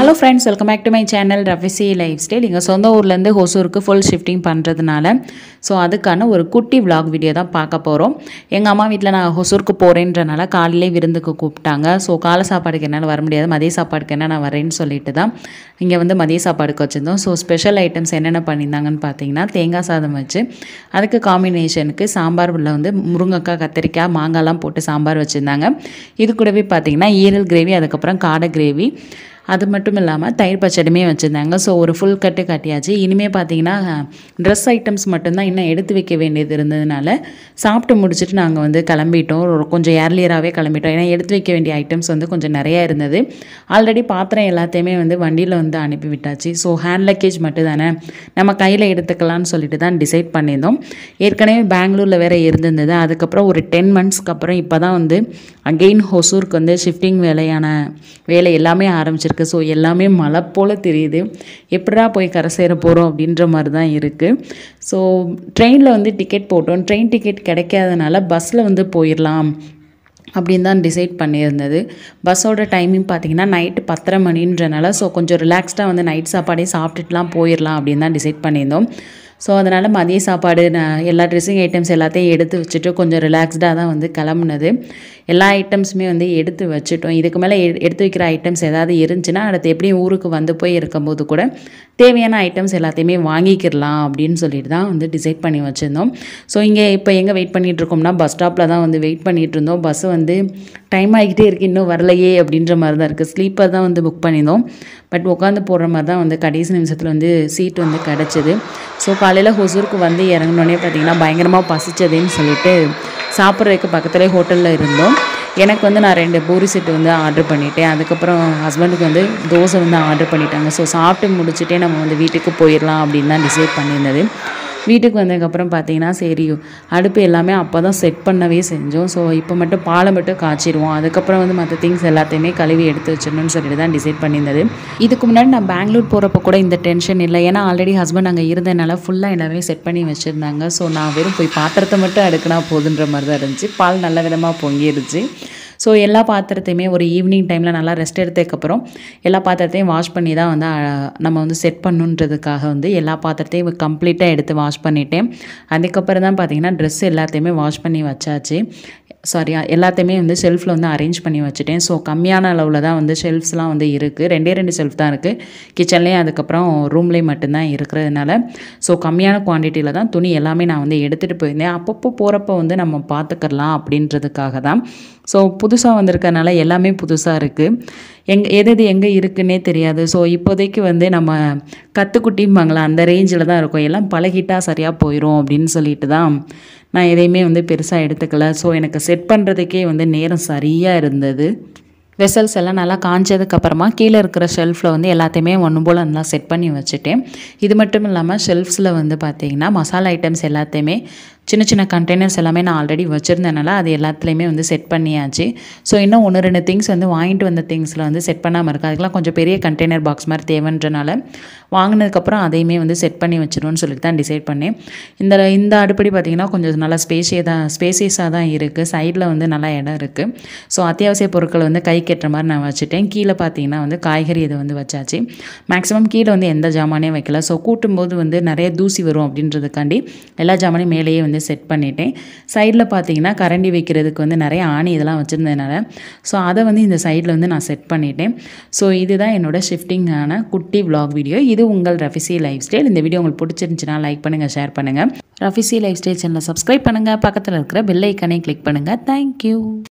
hello friends welcome back to my channel Rafisi life style எங்கள் சொந்த ஊர்லேருந்து ஹொசூருக்கு ஃபுல் ஷிஃப்டிங் பண்ணுறதுனால ஸோ அதுக்கான ஒரு குட்டி vlog வீடியோ தான் பார்க்க போகிறோம் எங்கள் அம்மா வீட்டில் நான் ஹொசூருக்கு போகிறேன்றனால காலையிலே விருந்துக்கு கூப்பிட்டாங்க ஸோ காலை சாப்பாடுக்கு என்னால் வர முடியாது மதிய சாப்பாடுக்கு என்ன நான் வரேன்னு சொல்லிட்டு தான் இங்கே வந்து மதிய சாப்பாடுக்கு வச்சுருந்தோம் ஸோ ஸ்பெஷல் ஐட்டம்ஸ் என்னென்ன பண்ணியிருந்தாங்கன்னு பார்த்தீங்கன்னா தேங்காய் சாதம் வச்சு அதுக்கு காம்பினேஷனுக்கு சாம்பார் உள்ள வந்து முருங்கைக்காய் கத்திரிக்காய் மாங்காய்லாம் போட்டு சாம்பார் வச்சுருந்தாங்க இது கூடவே பார்த்தீங்கன்னா ஈரல் கிரேவி அதுக்கப்புறம் காடை கிரேவி அது மட்டும் இல்லாமல் தயிர் பச்சடியுமே வச்சுருந்தாங்க ஸோ ஒரு ஃபுல் கட்டு கட்டியாச்சு இனிமேல் பார்த்தீங்கன்னா ட்ரெஸ் ஐட்டம்ஸ் மட்டும்தான் இன்னும் எடுத்து வைக்க வேண்டியது இருந்ததுனால சாப்பிட்டு முடிச்சுட்டு நாங்கள் வந்து கிளம்பிட்டோம் ஒரு கொஞ்சம் ஏர்லியராகவே கிளம்பிட்டோம் ஏன்னா எடுத்து வைக்க வேண்டிய ஐட்டம்ஸ் வந்து கொஞ்சம் நிறையா இருந்தது ஆல்ரெடி பாத்திரம் எல்லாத்தையுமே வந்து வண்டியில் வந்து அனுப்பி விட்டாச்சு ஸோ ஹேண்ட் லக்கேஜ் மட்டும் தானே நம்ம கையில் எடுத்துக்கலாம்னு சொல்லிட்டு தான் டிசைட் பண்ணியிருந்தோம் ஏற்கனவே பெங்களூரில் வேற இருந்திருந்தது அதுக்கப்புறம் ஒரு டென் மந்த்ஸ்க்கு அப்புறம் இப்போ தான் வந்து அகெயின் ஹொசூருக்கு வந்து ஷிஃப்டிங் வேலையான வேலை எல்லாமே ஆரம்பிச்சிருக்கு ஸோ எல்லாமே மழை போல் தெரியுது எப்படா போய் கரை சேர போகிறோம் அப்படின்ற மாதிரி தான் இருக்குது ஸோ ட்ரெயினில் வந்து டிக்கெட் போட்டோம் ட்ரெயின் டிக்கெட் கிடைக்காதனால பஸ்ஸில் வந்து போயிடலாம் அப்படின்னு தான் டிசைட் பண்ணியிருந்தது பஸ்ஸோட டைமிங் பார்த்தீங்கன்னா நைட்டு பத்தரை மணின்றனால ஸோ கொஞ்சம் ரிலாக்ஸ்டாக வந்து நைட் சாப்பாடே சாப்பிட்டுட்டுலாம் போயிடலாம் அப்படின்னு தான் டிசைட் பண்ணியிருந்தோம் ஸோ அதனால் மதிய சாப்பாடு நான் எல்லா ட்ரெஸ்ஸிங் ஐட்டம்ஸ் எல்லாத்தையும் எடுத்து வச்சுட்டு கொஞ்சம் ரிலாக்ஸ்டாக தான் வந்து கிளம்புனது எல்லா ஐட்டம்ஸுமே வந்து எடுத்து வச்சுட்டோம் இதுக்கு மேலே எ- எடுத்து வைக்கிற ஐட்டம்ஸ் ஏதாவது இருந்துச்சுன்னா அடுத்து எப்படியும் ஊருக்கு வந்து போய் இருக்கும்போது கூட தேவையான ஐட்டம்ஸ் எல்லாத்தையுமே வாங்கிக்கிடலாம் அப்படின்னு சொல்லிட்டு தான் வந்து டிசைட் பண்ணி வச்சுருந்தோம் ஸோ இங்கே இப்போ எங்கே வெயிட் பண்ணிட்டு இருக்கோம்னா பஸ் ஸ்டாப்பில் தான் வந்து வெயிட் பண்ணிட்டு இருந்தோம் பஸ் வந்து டைம் ஆகிக்கிட்டே இருக்குது இன்னும் வரலையே அப்படின்ற மாதிரி தான் இருக்குது ஸ்லீப்பர் தான் வந்து புக் பண்ணியிருந்தோம் பட் உட்காந்து போடுற மாதிரி தான் வந்து கடைசி நிமிஷத்தில் வந்து சீட் வந்து கிடச்சிது ஸோ காலையில் ஹொசூருக்கு வந்து இறங்கினோடனே பார்த்தீங்கன்னா பயங்கரமாக பசிச்சதுன்னு சொல்லிட்டு சாப்பிட்றதுக்கு பக்கத்துலேயே ஹோட்டலில் இருந்தோம் எனக்கு வந்து நான் ரெண்டு பூரி செட்டு வந்து ஆர்டர் பண்ணிட்டேன் அதுக்கப்புறம் ஹஸ்பண்டுக்கு வந்து தோசை வந்து ஆர்டர் பண்ணிட்டாங்க ஸோ சாப்பிட்டு முடிச்சுட்டே நம்ம வந்து வீட்டுக்கு போயிடலாம் அப்படின்னு தான் டிசைட் பண்ணியிருந்தது வீட்டுக்கு வந்ததுக்கப்புறம் பார்த்தீங்கன்னா சரி அடுப்பு எல்லாமே அப்போ தான் செட் பண்ணவே செஞ்சோம் ஸோ இப்போ மட்டும் பாலை மட்டும் காய்ச்சிடுவோம் அதுக்கப்புறம் வந்து மற்ற திங்ஸ் எல்லாத்தையுமே கழுவி எடுத்து வச்சிடணும்னு சொல்லிட்டு தான் டிசைட் பண்ணியிருந்தது இதுக்கு முன்னாடி நான் பெங்களூர் போகிறப்ப கூட இந்த டென்ஷன் இல்லை ஏன்னா ஆல்ரெடி ஹஸ்பண்ட் அங்கே இருந்ததுனால ஃபுல்லாக எல்லாமே செட் பண்ணி வச்சுருந்தாங்க ஸோ நான் வெறும் போய் பாத்திரத்தை மட்டும் அடுக்கினா போதுன்ற மாதிரி தான் இருந்துச்சு பால் நல்ல விதமாக பொங்கிருச்சு ஸோ எல்லா பாத்திரத்தையுமே ஒரு ஈவினிங் டைமில் நல்லா ரெஸ்ட் எடுத்ததுக்கப்புறம் எல்லா பாத்திரத்தையும் வாஷ் பண்ணி தான் வந்து அஹ், நம்ம வந்து செட் பண்ணுன்றதுக்காக வந்து எல்லா பாத்திரத்தையும் கம்ப்ளீட்டாக எடுத்து வாஷ் பண்ணிட்டேன் அதுக்கப்புறம் தான் பார்த்தீங்கன்னா ட்ரெஸ் எல்லாத்தையுமே வாஷ் பண்ணி வச்சாச்சு சாரி எல்லாத்தையுமே வந்து ஷெல்ஃபில் வந்து அரேஞ்ச் பண்ணி வச்சுட்டேன் ஸோ கம்மியான அளவில் தான் வந்து ஷெல்ஃப்ஸ்லாம் வந்து இருக்குது ரெண்டே ரெண்டு ஷெல்ஃப் தான் இருக்குது கிச்சன்லேயும் அதுக்கப்புறம் ரூம்லேயும் மட்டும்தான் இருக்கிறதுனால ஸோ கம்மியான குவான்டிட்டியில் தான் துணி எல்லாமே நான் வந்து எடுத்துகிட்டு போயிருந்தேன் அப்பப்போ போகிறப்ப வந்து நம்ம பார்த்துக்கலாம் அப்படின்றதுக்காக தான் ஸோ புதுசாக வந்திருக்கறனால எல்லாமே புதுசாக இருக்குது எங் எது எது எங்கே இருக்குன்னே தெரியாது ஸோ இப்போதைக்கு வந்து நம்ம கற்றுக்குட்டிம்பாங்களா அந்த ரேஞ்சில் தான் இருக்கும் எல்லாம் பழகிட்டா சரியாக போயிடும் அப்படின்னு சொல்லிட்டு தான் நான் எதையுமே வந்து பெருசாக எடுத்துக்கல ஸோ எனக்கு செட் பண்ணுறதுக்கே வந்து நேரம் சரியாக இருந்தது வெசல்ஸ் எல்லாம் நல்லா காஞ்சதுக்கு அப்புறமா கீழே இருக்கிற ஷெல்ஃபில் வந்து எல்லாத்தையுமே ஒன்று போல் நல்லா செட் பண்ணி வச்சுட்டேன் இது மட்டும் இல்லாமல் ஷெல்ஃப்ஸில் வந்து பார்த்தீங்கன்னா மசாலா ஐட்டம்ஸ் எல்லாத்தையுமே சின்ன சின்ன கண்டெய்னர்ஸ் எல்லாமே நான் ஆல்ரெடி வச்சுருந்தனால அது எல்லாத்துலேயுமே வந்து செட் பண்ணியாச்சு ஸோ இன்னும் ஒன்று ரெண்டு திங்ஸ் வந்து வாங்கிட்டு வந்த திங்ஸில் வந்து செட் பண்ணாமல் இருக்குது அதுக்கெல்லாம் கொஞ்சம் பெரிய கண்டெய்னர் பாக்ஸ் மாதிரி தேவைன்றனால வாங்கினதுக்கப்புறம் அதையுமே வந்து செட் பண்ணி வச்சிருவோம்னு சொல்லிட்டு தான் டிசைட் பண்ணேன் இந்த இந்த அடுப்படி பார்த்திங்கன்னா கொஞ்சம் நல்லா ஸ்பேஷிய தான் ஸ்பேசியஸாக தான் இருக்குது சைடில் வந்து நல்லா இடம் இருக்குது ஸோ அத்தியாவசிய பொருட்கள் வந்து கை கட்டுற மாதிரி நான் வச்சுட்டேன் கீழே பார்த்தீங்கன்னா வந்து காய்கறி இது வந்து வச்சாச்சு மேக்ஸிமம் கீழே வந்து எந்த ஜாமானையும் வைக்கல ஸோ கூட்டும்போது வந்து நிறைய தூசி வரும் அப்படின்றதுக்காண்டி எல்லா ஜாமானையும் மேலேயே வந்து செட் பண்ணிட்டேன் சைடில் பார்த்தீங்கன்னா கரண்டி வைக்கிறதுக்கு வந்து நிறைய ஆணி இதெல்லாம் வச்சுருந்ததுனால ஸோ அதை வந்து இந்த சைடில் வந்து நான் செட் பண்ணிட்டேன் ஸோ இதுதான் என்னோட ஷிஃப்டிங்கான குட்டி vlog வீடியோ இது உங்கள் ரஃபிசி லைஃப் ஸ்டைல் இந்த வீடியோ உங்களுக்கு பிடிச்சிருந்துச்சுன்னா லைக் பண்ணுங்கள் ஷேர் பண்ணுங்கள் ரஃபிசி லைஃப் ஸ்டைல் சேனலை சப்ஸ்கிரைப் பண்ணுங்கள் பக்கத்தில் இருக்கிற பெல் ஐக்கனை கிளிக் பண்ணுங்கள் தேங்க்யூ